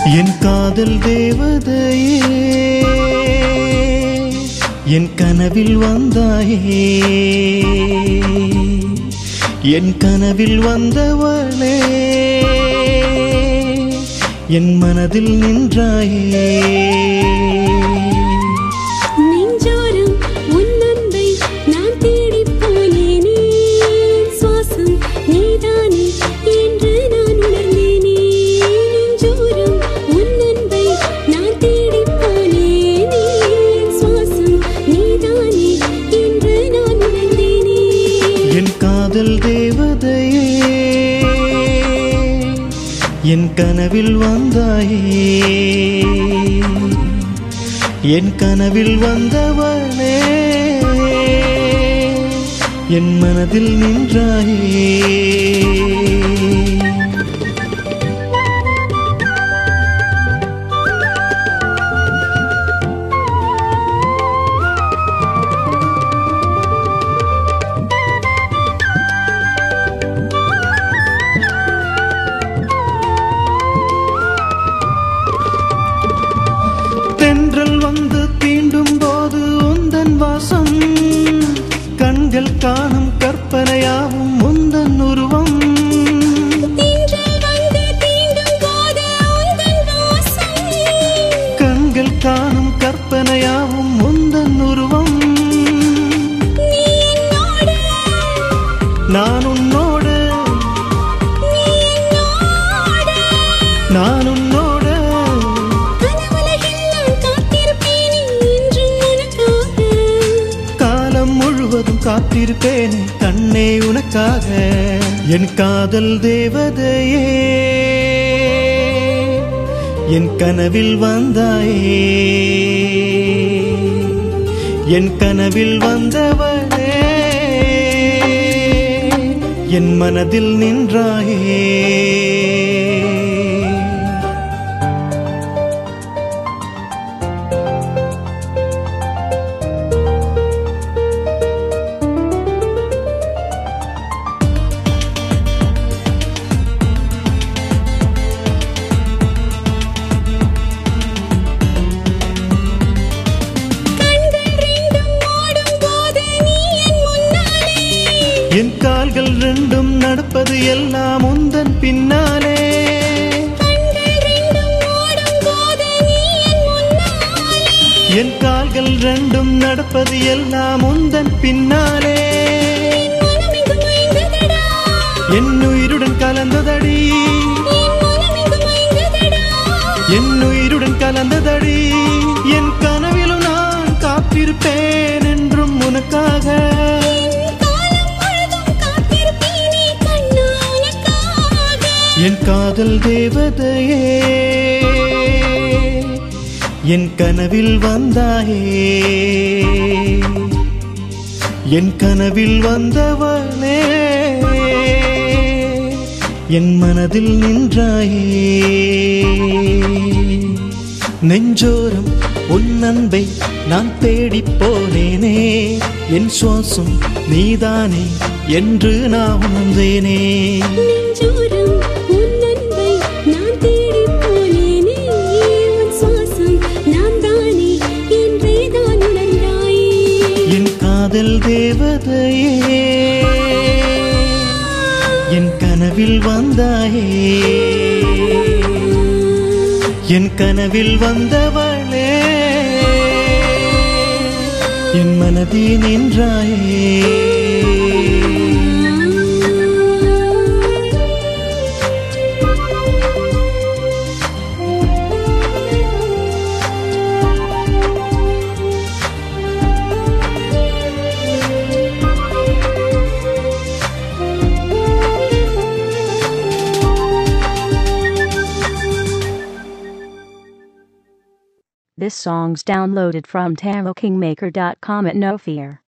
என் காதல் தேவதையே என் கனவில் வந்தாயே என் கனவில் வந்தவளே என் மனதில் நின்றாயே நெஞ்சோரம் உன் அன்பை நான் தேடிப் போனேனே. சுவாசம் நீதானே என்று நான் உணர்ந்தேனே. நெஞ்சோரம் உன் அன்பை நான் தேடிப் போனேனே. சுவாசம் நீதானே என்று நான் உணர்ந்தேனே. என் காதல் தேவதையே என் கனவில் வந்தாயே என் கனவில் வந்தவளே என் மனதில் நின்றாயே தென்றல் வந்து தீண்டும் போது உந்தன் வாசம் கண்கள் காணும் கற்பனையாவும் உந்தன் உருவம் தென்றல் வந்து தீண்டும் போது உந்தன் வாசம் கண்கள் காணும் கற்பனையாவும் உந்தன் உருவம் நீ என்னோடு நான் உன்னோடு நீ என்னோடு நான் உன்னோடு கனவுலகில் நான் காத்திருப்பேனே என்றும் உனக்காக காலம் முழுவதும் காத்திருப்பேனே கண்ணே உனக்காக என் காதல் தேவதையே என் கனவில் வந்தாயே என் கனவில் வந்தவளே என் மனதில் நின்றாயே கண்கள் ரெண்டும் ஓடும் போது நீ என் முன்னாலே என் கால்கள் ரெண்டும் நடப்பது எல்லாம் உந்தன் பின்னாலே கண்கள் ரெண்டும் ஓடும் போது நீ என் முன்னாலே என் கால்கள் ரெண்டும் நடப்பது எல்லாம் உந்தன் பின்னாலே என் மனமெங்கும் மயங்குதடா என் உயிருடன் கலந்ததடி என் மனமெங்கும் மயங்குதடா என் உயிருடன் கலந்ததடி என் கனவிலும் நான் காத்திருப்பேன் என்றும் உனக்காக என் காலம் முழுதும் காத்திருப்பேனே கண்ணா உனக்காக என் காதல் தேவதையே என் கனவில் வந்தாயே என் கனவில் வந்தவளே என் மனதில் நின்றாயே நெஞ்சோரம் உன் அன்பை நான் தேடிப் போனேனே என் சுவாசம் நீதானே என்று நான் உணர்ந்தேனே நெஞ்சோரம் உன் அன்பை நான் தேடிப் போனேனே உன் சுவாசம் நான் தானே என்றே தான் உணர்ந்தாயே என் காதல் தேவதையே என் கனவில் வந்தாயே என் கனவில் வந்தவளே என் மனதில் நின்றாயே This song's downloaded from TaroKingmaker.com at no fear.